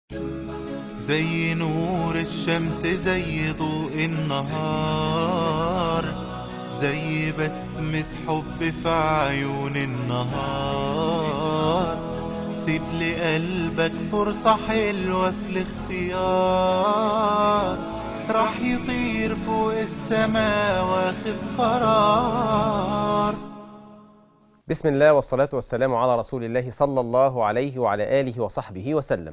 زي نور الشمس زي ضوء النهار زي بسمة حب في عيون النهار سيب لقلبك فرصة حلوة في الاختيار راح يطير فوق السما واخد قرار بسم الله والصلاة والسلام على رسول الله صلى الله عليه وعلى آله وصحبه وسلم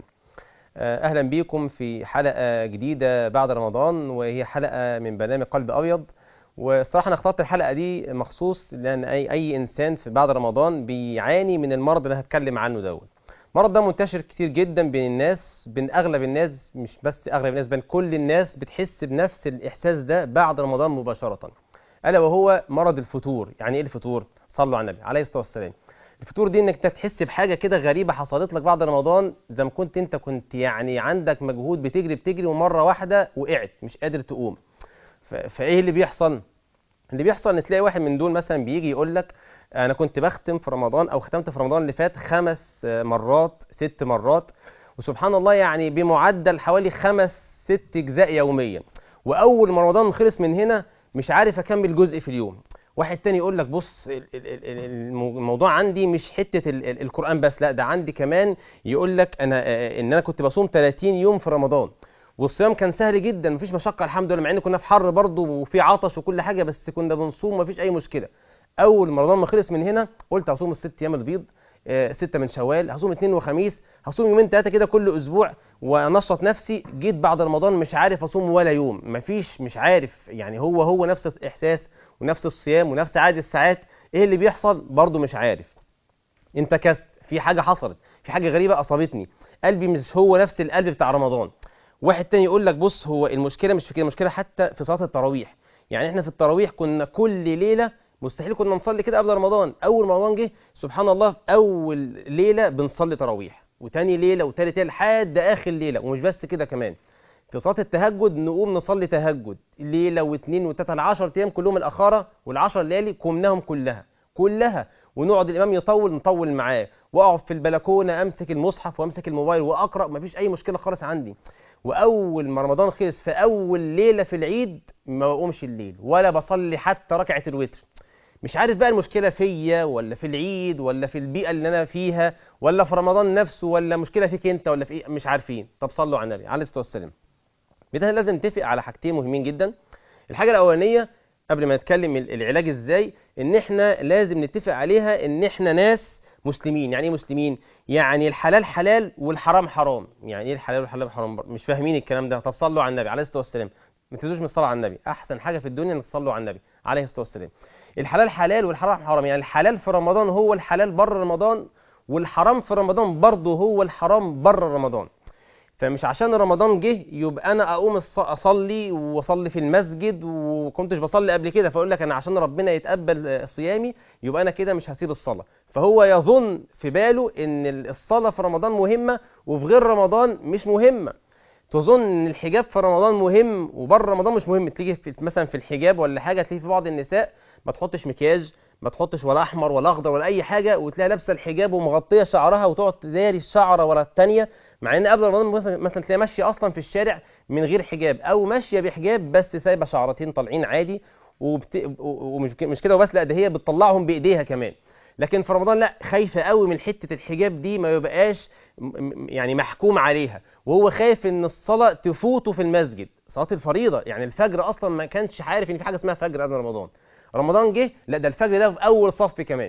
آه، أهلا بكم في حلقة جديدة بعد رمضان وهي حلقة من برنامج قلب أبيض والصراحة أنا اخترت الحلقة دي مخصوص لأن أي, أي إنسان في بعد رمضان بيعاني من المرض اللي أنا هتكلم عنه دوت المرض ده منتشر كتير جدا بين الناس بين أغلب الناس مش بس أغلب الناس بين كل الناس بتحس بنفس الإحساس ده بعد رمضان مباشرة ألا وهو مرض الفتور يعني إيه الفتور؟ صلوا على النبي عليه الصلاة والسلام الفطور دي انك انت تحس بحاجه كده غريبه حصلت لك بعد رمضان زي ما كنت انت كنت يعني عندك مجهود بتجري بتجري ومره واحده وقعت مش قادر تقوم ف... فايه اللي بيحصل اللي بيحصل ان تلاقي واحد من دول مثلا بيجي يقول لك انا كنت بختم في رمضان او ختمت في رمضان اللي فات خمس مرات ست مرات وسبحان الله يعني بمعدل حوالي خمس ست اجزاء يوميا واول ما رمضان خلص من هنا مش عارف اكمل جزء في اليوم واحد تاني يقول لك بص ال- ال- ال- الموضوع عندي مش حته ال- ال- القران بس لا ده عندي كمان يقول لك انا آه، ان انا كنت بصوم 30 يوم في رمضان والصيام كان سهل جدا مفيش مشقه الحمد لله مع ان كنا في حر برضه وفي عطش وكل حاجه بس كنا بنصوم مفيش اي مشكله اول ما رمضان ما خلص من هنا قلت هصوم الست ايام البيض آه، ستة من شوال هصوم اثنين وخميس هصوم يومين ثلاثه كده كل اسبوع وانشط نفسي جيت بعد رمضان مش عارف اصوم ولا يوم مفيش مش عارف يعني هو هو نفس الاحساس ونفس الصيام ونفس عدد الساعات ايه اللي بيحصل برضه مش عارف انتكست في حاجه حصلت في حاجه غريبه اصابتني قلبي مش هو نفس القلب بتاع رمضان واحد تاني يقول لك بص هو المشكله مش في كده المشكله حتى في صلاه التراويح يعني احنا في التراويح كنا كل ليله مستحيل كنا نصلي كده قبل رمضان اول ما رمضان جه سبحان الله في اول ليله بنصلي تراويح وتاني ليله وتالت ليله لحد اخر ليله ومش بس كده كمان في صلاه التهجد نقوم نصلي تهجد ليله واثنين وثلاثه العشر ايام كلهم الاخاره والعشر ليالي قمناهم كلها كلها ونقعد الامام يطول نطول معاه واقعد في البلكونه امسك المصحف وامسك الموبايل واقرا مفيش اي مشكله خالص عندي واول ما رمضان خلص في اول ليله في العيد ما بقومش الليل ولا بصلي حتى ركعه الوتر مش عارف بقى المشكله فيا ولا في العيد ولا في البيئه اللي انا فيها ولا في رمضان نفسه ولا مشكله فيك انت ولا في إيه مش عارفين طب صلوا على النبي عليه الصلاه والسلام بداية لازم نتفق على حاجتين مهمين جدا الحاجة الأولانية قبل ما نتكلم ال- العلاج ازاي ان احنا لازم نتفق عليها ان احنا ناس مسلمين يعني ايه مسلمين يعني الحلال حلال والحرام حرام يعني ايه الحلال والحرام حرام مش فاهمين الكلام ده طب صلوا على النبي عليه الصلاة والسلام ما تنسوش من الصلاة على النبي احسن حاجة في الدنيا انك تصلوا على النبي عليه الصلاة والسلام الحلال حلال والحرام حرام يعني الحلال في رمضان هو الحلال بره رمضان والحرام في رمضان برضه هو الحرام بره رمضان فمش عشان رمضان جه يبقى انا اقوم الص- اصلي واصلي في المسجد وكنتش بصلي قبل كده فاقول لك انا عشان ربنا يتقبل آه، صيامي يبقى انا كده مش هسيب الصلاه فهو يظن في باله ان الصلاه في رمضان مهمه وفي غير رمضان مش مهمه تظن ان الحجاب في رمضان مهم وبره رمضان مش مهم تيجي في مثلا في الحجاب ولا حاجه تلاقي في بعض النساء ما تحطش مكياج ما تحطش ولا احمر ولا اخضر ولا اي حاجه وتلاقي لابسه الحجاب ومغطيه شعرها وتقعد تداري الشعره ورا الثانيه مع ان قبل رمضان مثلا مثلا تلاقي ماشيه اصلا في الشارع من غير حجاب او ماشيه بحجاب بس سايبه شعرتين طالعين عادي وبت... و- ومش مش كده وبس لا ده هي بتطلعهم بايديها كمان لكن في رمضان لا خايفه قوي من حته الحجاب دي ما يبقاش م- م- يعني محكوم عليها وهو خايف ان الصلاه تفوته في المسجد صلاه الفريضه يعني الفجر اصلا ما كانش عارف ان في حاجه اسمها فجر قبل رمضان رمضان جه لا ده الفجر ده في اول صف كمان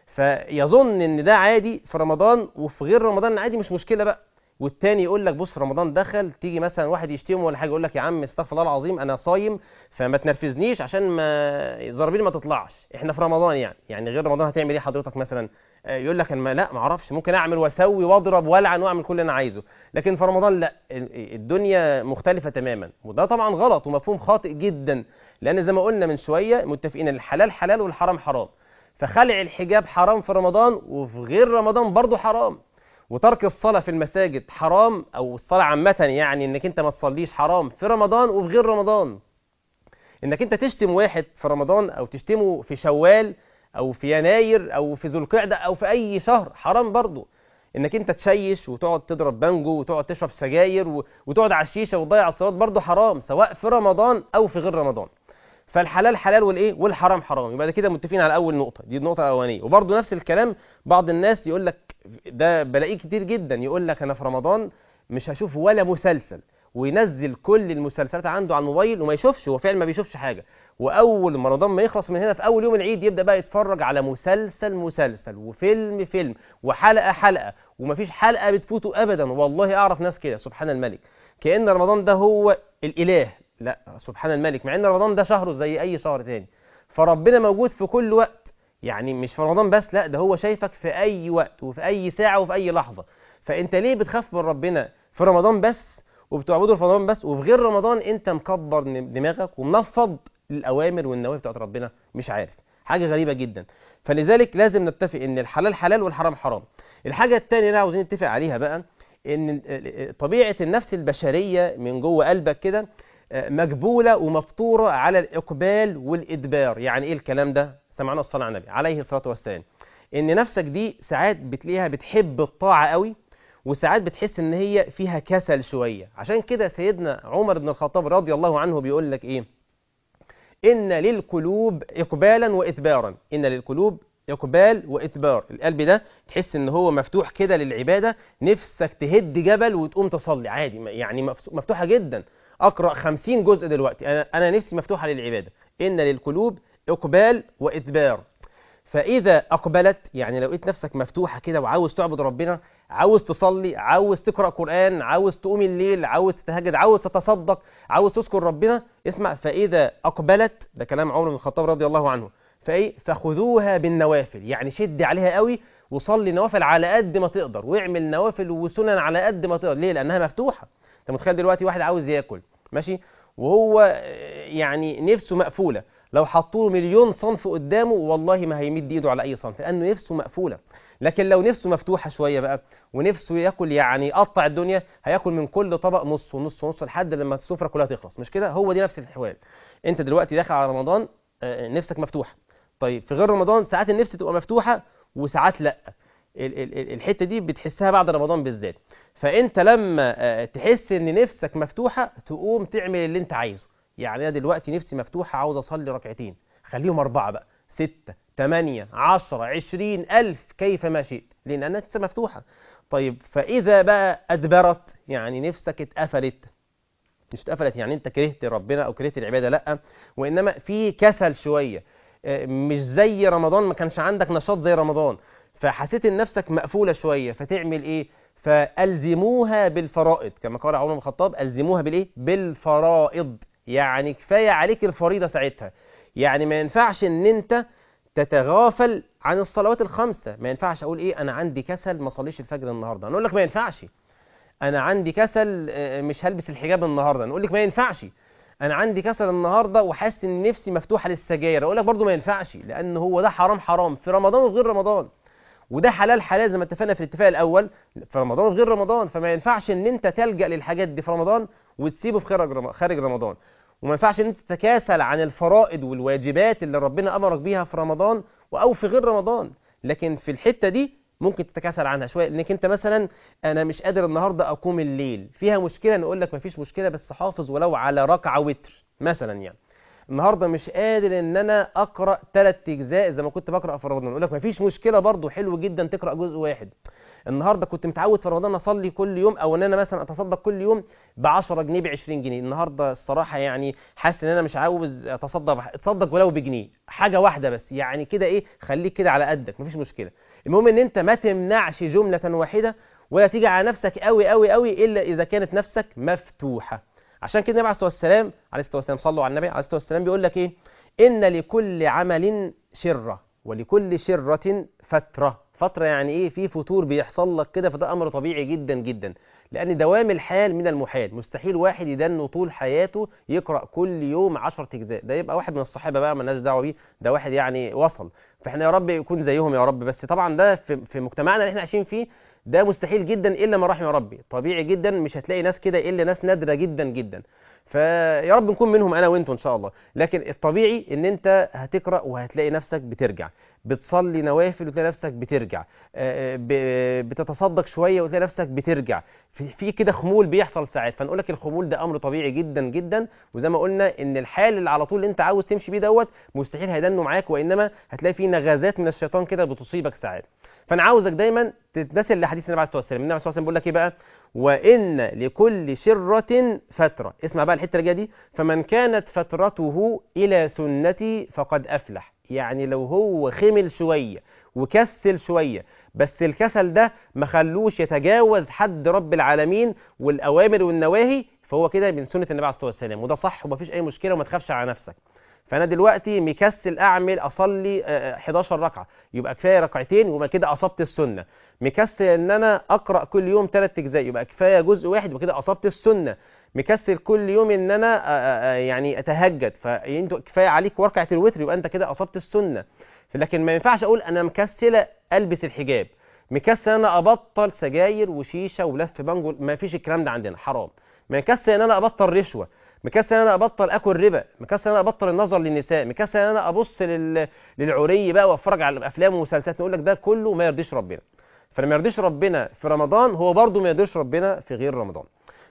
فيظن ان ده عادي في رمضان وفي غير رمضان عادي مش مشكله بقى والتاني يقول لك بص رمضان دخل تيجي مثلا واحد يشتمه ولا حاجه يقول لك يا عم استغفر الله العظيم انا صايم فما تنرفزنيش عشان ما زرابيل ما تطلعش احنا في رمضان يعني يعني غير رمضان هتعمل ايه حضرتك مثلا آه، يقول لك انا ما- لا ما اعرفش ممكن اعمل واسوي واضرب والعن واعمل كل اللي انا عايزه لكن في رمضان لا ال- الدنيا مختلفه تماما وده طبعا غلط ومفهوم خاطئ جدا لان زي ما قلنا من شويه متفقين ان الحلال حلال والحرام حرام فخلع الحجاب حرام في رمضان وفي غير رمضان برضه حرام وترك الصلاة في المساجد حرام أو الصلاة عامة يعني إنك أنت ما تصليش حرام في رمضان وفي غير رمضان إنك أنت تشتم واحد في رمضان أو تشتمه في شوال أو في يناير أو في ذو القعدة أو في أي شهر حرام برضه انك انت تشيش وتقعد تضرب بانجو وتقعد تشرب سجاير و... وتقعد على الشيشه وتضيع الصلاه برضه حرام سواء في رمضان او في غير رمضان فالحلال حلال والايه والحرام حرام يبقى ده كده متفقين على اول نقطه دي النقطه الاولانيه وبرضه نفس الكلام بعض الناس يقول لك ده بلاقيه كتير جدا يقول لك انا في رمضان مش هشوف ولا مسلسل وينزل كل المسلسلات عنده على الموبايل وما يشوفش هو فعلا ما بيشوفش حاجه واول ما رمضان ما يخلص من هنا في اول يوم العيد يبدا بقى يتفرج على مسلسل مسلسل وفيلم فيلم وحلقه حلقه ومفيش حلقه بتفوته ابدا والله اعرف ناس كده سبحان الملك كان رمضان ده هو الاله لا سبحان الملك مع ان رمضان ده شهره زي اي شهر تاني فربنا موجود في كل وقت يعني مش في رمضان بس لا ده هو شايفك في اي وقت وفي اي ساعه وفي اي لحظه فانت ليه بتخاف من ربنا في رمضان بس وبتعبده في رمضان بس وفي غير رمضان انت مكبر دماغك ومنفض الاوامر والنواهي بتاعت ربنا مش عارف حاجه غريبه جدا فلذلك لازم نتفق ان الحلال حلال والحرام حرام الحاجه الثانيه اللي عاوزين نتفق عليها بقى ان طبيعه النفس البشريه من جوه قلبك كده مجبوله ومفطوره على الاقبال والادبار يعني ايه الكلام ده سمعنا الصلاه على النبي عليه الصلاه والسلام ان نفسك دي ساعات بتلاقيها بتحب الطاعه قوي وساعات بتحس ان هي فيها كسل شويه عشان كده سيدنا عمر بن الخطاب رضي الله عنه بيقول لك ايه ان للقلوب اقبالا وادبارا ان للقلوب اقبال وادبار القلب ده تحس ان هو مفتوح كده للعباده نفسك تهد جبل وتقوم تصلي عادي يعني مفتوحه جدا اقرا 50 جزء دلوقتي انا انا نفسي مفتوحه للعباده ان للقلوب اقبال وادبار فاذا اقبلت يعني لو لقيت نفسك مفتوحه كده وعاوز تعبد ربنا عاوز تصلي عاوز تقرا قران عاوز تقوم الليل عاوز تتهجد عاوز تتصدق عاوز تذكر ربنا اسمع فاذا اقبلت ده كلام عمر بن الخطاب رضي الله عنه فايه فخذوها بالنوافل يعني شد عليها قوي وصلي نوافل على قد ما تقدر واعمل نوافل وسنن على قد ما تقدر ليه لانها مفتوحه انت متخيل دلوقتي واحد عاوز ياكل ماشي وهو يعني نفسه مقفوله لو حطوا له مليون صنف قدامه والله ما هيمد ايده على اي صنف لانه نفسه مقفوله لكن لو نفسه مفتوحه شويه بقى ونفسه ياكل يعني يقطع الدنيا هياكل من كل طبق نص ونص ونص لحد لما السفره كلها تخلص مش كده هو دي نفس الحوال انت دلوقتي داخل على رمضان نفسك مفتوحه طيب في غير رمضان ساعات النفس تبقى مفتوحه وساعات لا الحته دي بتحسها بعد رمضان بالذات فانت لما تحس ان نفسك مفتوحه تقوم تعمل اللي انت عايزه يعني انا دلوقتي نفسي مفتوحه عاوز اصلي ركعتين خليهم اربعه بقى ستة تمانية عشرة عشرين ألف كيف ما شئت لأن أنا لسه مفتوحة طيب فإذا بقى أدبرت يعني نفسك اتقفلت مش اتقفلت يعني أنت كرهت ربنا أو كرهت العبادة لأ وإنما في كسل شوية مش زي رمضان ما كانش عندك نشاط زي رمضان فحسيت ان نفسك مقفولة شوية فتعمل ايه فألزموها بالفرائض كما قال عمر بن الخطاب ألزموها بالايه بالفرائض يعني كفاية عليك الفريضة ساعتها يعني ما ينفعش ان انت تتغافل عن الصلوات الخمسة ما ينفعش اقول ايه انا عندي كسل ما صليش الفجر النهاردة نقول لك ما ينفعش انا عندي كسل مش هلبس الحجاب النهاردة نقول لك ما ينفعش انا عندي كسل النهارده وحاسس ان نفسي مفتوحه للسجاير اقول لك برضو ما ينفعش لان هو ده حرام حرام في رمضان وغير رمضان وده حلال حلال زي ما اتفقنا في الاتفاق الاول في رمضان وغير رمضان فما ينفعش ان انت تلجا للحاجات دي في رمضان وتسيبه في خارج خارج رمضان وما ينفعش ان انت تتكاسل عن الفرائض والواجبات اللي ربنا امرك بيها في رمضان او في غير رمضان لكن في الحته دي ممكن تتكاسل عنها شويه انك انت مثلا انا مش قادر النهارده اقوم الليل فيها مشكله نقول لك مفيش مشكله بس حافظ ولو على ركعه وتر مثلا يعني النهارده مش قادر ان انا اقرا ثلاث اجزاء زي ما كنت بقرا في رمضان نقول لك مفيش مشكله برضو حلو جدا تقرا جزء واحد النهارده كنت متعود في رمضان اصلي كل يوم او ان انا مثلا اتصدق كل يوم ب 10 جنيه ب 20 جنيه النهارده الصراحه يعني حاسس ان انا مش عاوز اتصدق اتصدق ولو بجنيه حاجه واحده بس يعني كده ايه خليك كده على قدك مفيش مشكله المهم ان انت ما تمنعش جمله واحده ولا تيجي على نفسك قوي قوي قوي الا اذا كانت نفسك مفتوحه عشان كده النبي عليه الصلاه والسلام عليه الصلاه والسلام صلوا على النبي عليه الصلاه والسلام بيقول لك ايه ان لكل عمل شره ولكل شره فتره فتره يعني ايه في فتور بيحصل لك كده فده امر طبيعي جدا جدا لان دوام الحال من المحال مستحيل واحد يدنه طول حياته يقرا كل يوم 10 اجزاء ده يبقى واحد من الصحابه بقى مالناش دعوه بيه ده واحد يعني وصل فاحنا يا رب يكون زيهم يا رب بس طبعا ده في, في مجتمعنا اللي احنا عايشين فيه ده مستحيل جدا الا ما رحم ربي طبيعي جدا مش هتلاقي ناس كده الا ناس نادره جدا جدا فيا رب نكون منهم انا وانتم ان شاء الله لكن الطبيعي ان انت هتقرا وهتلاقي نفسك بترجع بتصلي نوافل وتلاقي نفسك بترجع آه، ب- بتتصدق شويه وتلاقي نفسك بترجع في, في كده خمول بيحصل ساعات فنقول لك الخمول ده امر طبيعي جدا جدا وزي ما قلنا ان الحال اللي على طول اللي انت عاوز تمشي بيه دوت مستحيل هيدنه معاك وانما هتلاقي فيه نغزات من الشيطان كده بتصيبك ساعات فانا عاوزك دايما تتمثل لحديث النبي عليه الصلاه والسلام النبي عليه الصلاه والسلام بيقول لك ايه بقى وان لكل شره فتره اسمع بقى الحته اللي جايه دي فمن كانت فترته الى سنتي فقد افلح يعني لو هو خمل شويه وكسل شويه بس الكسل ده ما خلوش يتجاوز حد رب العالمين والاوامر والنواهي فهو كده من سنه النبي عليه الصلاه والسلام وده صح ومفيش اي مشكله وما تخافش على نفسك فانا دلوقتي مكسل اعمل اصلي آه، 11 ركعه يبقى كفايه ركعتين ويبقى كده اصبت السنه مكسل ان انا اقرا كل يوم ثلاث اجزاء يبقى كفايه جزء واحد يبقى كده اصبت السنه مكسل كل يوم ان انا آه، آه، آه، يعني اتهجد فانت كفايه عليك ركعه الوتر يبقى انت كده اصبت السنه لكن ما ينفعش اقول انا مكسله البس الحجاب مكسل ان انا ابطل سجاير وشيشه ولف بانجو ما فيش الكلام ده عندنا حرام مكسل ان انا ابطل رشوه مكسل ان انا ابطل اكل ربا مكسل ان انا ابطل النظر للنساء مكسل ان انا ابص لل... للعري بقى واتفرج على افلام ومسلسلات نقول لك ده كله ما يرضيش ربنا فلما يرضيش ربنا في رمضان هو برضه ما يرضيش ربنا في غير رمضان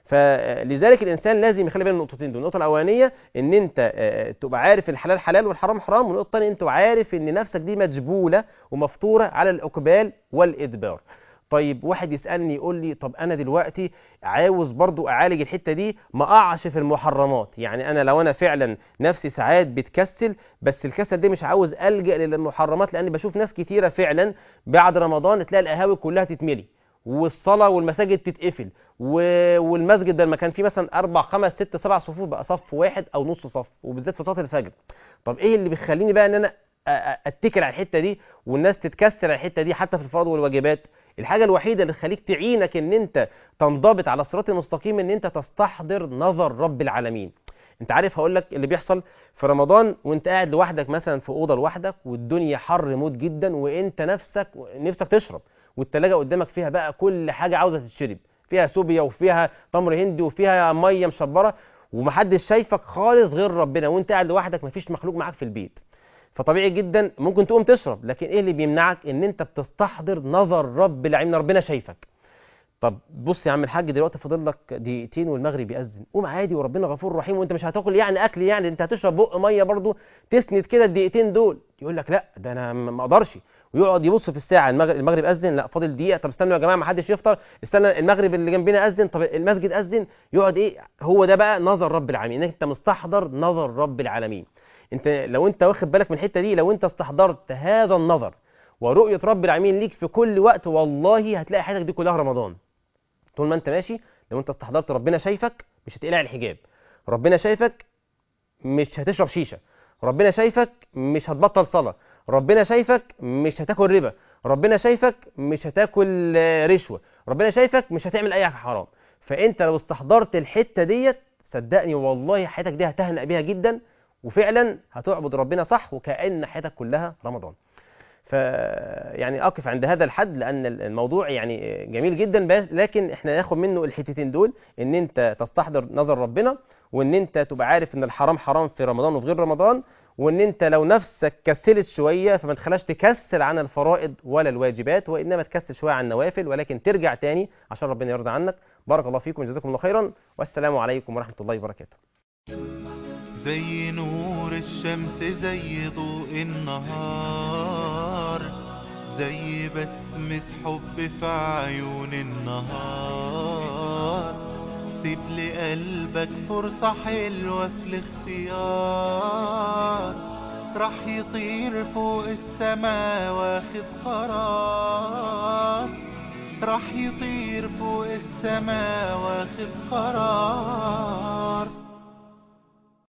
فلذلك الانسان لازم يخلي باله من النقطتين دول النقطه الاولانيه ان انت آه، تبقى عارف الحلال حلال والحرام حرام والنقطه الثانيه انت عارف ان نفسك دي مجبوله ومفطوره على الاقبال والادبار طيب واحد يسالني يقول لي طب انا دلوقتي عاوز برضو اعالج الحته دي ما اقعش في المحرمات يعني انا لو انا فعلا نفسي ساعات بتكسل بس الكسل ده مش عاوز الجا للمحرمات لان بشوف ناس كتيره فعلا بعد رمضان تلاقي القهاوي كلها تتملي والصلاه والمساجد تتقفل و- والمسجد ده لما كان فيه مثلا اربع خمس ست سبع صفوف بقى صف واحد او نص صف وبالذات في صلاه الفجر طب ايه اللي بيخليني بقى ان انا أ- أ- اتكل على الحته دي والناس تتكسر على الحته دي حتى في الفرض والواجبات الحاجه الوحيده اللي تخليك تعينك ان انت تنضبط على الصراط المستقيم ان انت تستحضر نظر رب العالمين انت عارف هقول لك اللي بيحصل في رمضان وانت قاعد لوحدك مثلا في اوضه لوحدك والدنيا حر موت جدا وانت نفسك نفسك تشرب والتلاجة قدامك فيها بقى كل حاجه عاوزه تتشرب فيها سوبيا وفيها تمر هندي وفيها ميه مشبره ومحدش شايفك خالص غير ربنا وانت قاعد لوحدك مفيش مخلوق معاك في البيت فطبيعي جدا ممكن تقوم تشرب لكن ايه اللي بيمنعك ان انت بتستحضر نظر رب العالمين ربنا شايفك طب بص يا عم الحاج دلوقتي فاضل لك دقيقتين والمغرب يأذن قوم عادي وربنا غفور رحيم وانت مش هتاكل يعني اكل يعني انت هتشرب بق ميه برضو تسند كده الدقيقتين دول يقول لك لا ده انا م- ما اقدرش ويقعد يبص في الساعه المغرب, المغرب اذن لا فاضل دقيقه طب استنوا يا جماعه ما حدش يفطر استنى المغرب اللي جنبنا اذن طب المسجد اذن يقعد ايه هو ده بقى نظر رب العالمين انك انت مستحضر نظر رب العالمين انت لو انت واخد بالك من الحته دي لو انت استحضرت هذا النظر ورؤيه رب العالمين ليك في كل وقت والله هتلاقي حياتك دي كلها رمضان طول ما انت ماشي لو انت استحضرت ربنا شايفك مش هتقلع الحجاب ربنا شايفك مش هتشرب شيشه ربنا شايفك مش هتبطل صلاه ربنا شايفك مش هتاكل ربا ربنا شايفك مش هتاكل آه، رشوه ربنا شايفك مش هتعمل اي حاجه حرام فانت لو استحضرت الحته ديت صدقني والله حياتك دي هتهنأ بيها جدا وفعلا هتعبد ربنا صح وكأن حياتك كلها رمضان ف يعني اقف عند هذا الحد لان الموضوع يعني جميل جدا بس لكن احنا ناخد منه الحتتين دول ان انت تستحضر نظر ربنا وان انت تبقى عارف ان الحرام حرام في رمضان وفي غير رمضان وان انت لو نفسك كسلت شويه فما تخلاش تكسل عن الفرائض ولا الواجبات وانما تكسل شويه عن النوافل ولكن ترجع تاني عشان ربنا يرضى عنك بارك الله فيكم وجزاكم الله خيرا والسلام عليكم ورحمه الله وبركاته زي نور الشمس زي ضوء النهار زي بسمة حب في عيون النهار سيب لقلبك فرصة حلوة في الاختيار راح يطير فوق السما واخد قرار راح يطير فوق السما واخد قرار